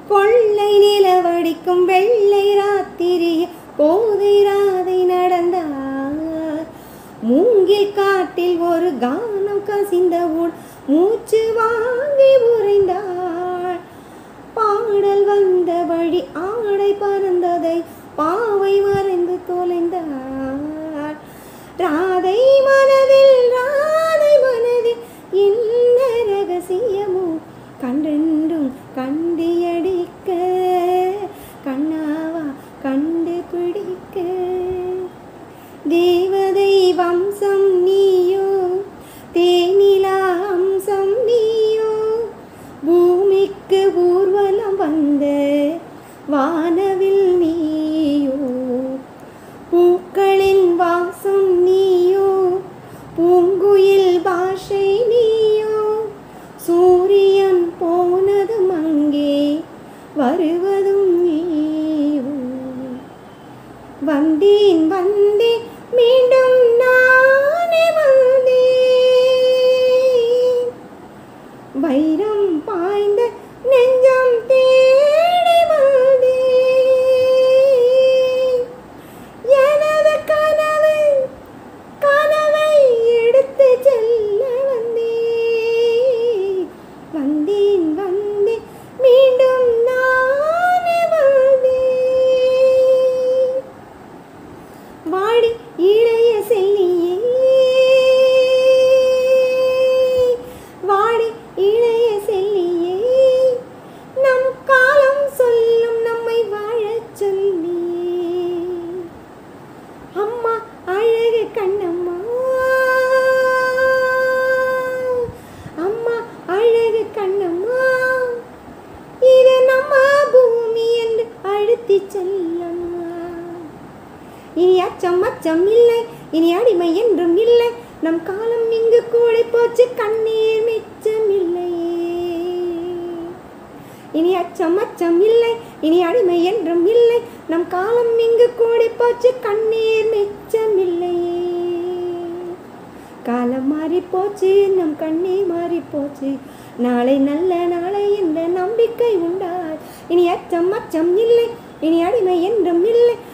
கொள்ளை நிலவடிக்கும் வெள்ளை ராத்திரிய கோதை ராதை நடந்தார் மூங்கில் காட்டில் ஒரு கானம் கசிந்தவுடன் மூச்சு வாங்கி உறைந்தாள் பாடல் வந்த வழி ஆடை பறந்ததை பாவை மறைந்து தொலைந்தாள் ராதை மனதில் ராதை மனதில் என்ன ரகசியமோ கண்டென்றும் கண்டியடிக்க கண்ணாவா கண்டுபிடிக்க தேவதை வம்சம் நீயோ தேனிலா அம்சம் நீயோ பூமிக்கு ஊர்வலம் வந்த வானவில் நீயோ பூக்களின் வாசம் நீயோ பூங்குயில் பாஷை நீயோ சூரியன் போனதும் அங்கே வருவதும் நீயோ வந்தேன் வந்தேன் மீண்டும் நானே வந்தேன் வைரம் பாய்ந்த நெஞ்சம் தேடி வந்தேன் எனது கனவு கனவை எடுத்து செல்ல வந்தேன் வந்தேன் வந்தேன் மீண்டும் நானே வந்தேன் வாடி இளைய செல்லியே வாடி இளைய செல்லியே நம் காலம் சொல்லும் நம்மை வாழச் சொல்லி அம்மா அழகு கண்ணம்மா அம்மா அழகு கண்ணம்மா இது நம்ம பூமி என்று அழுத்தி செல்லம்மா இனி அச்சம் அச்சம் இல்லை இனி அடிமை என்றும் இல்லை நம் காலம் இங்கு கூடி போச்சு கண்ணீர் மிச்சம் இல்லை இனி அச்சம் அச்சம் இல்லை இனி அடிமை என்றும் இல்லை நம் காலம் இங்கு கூடி போச்சு கண்ணீர் மிச்சம் இல்லை காலம் மாறி போச்சு நம் கண்ணீர் மாறி போச்சு நாளை நல்ல நாளை என்ற நம்பிக்கை உண்டாய் இனி அச்சம் அச்சம் இல்லை இனி அடிமை என்றும் இல்லை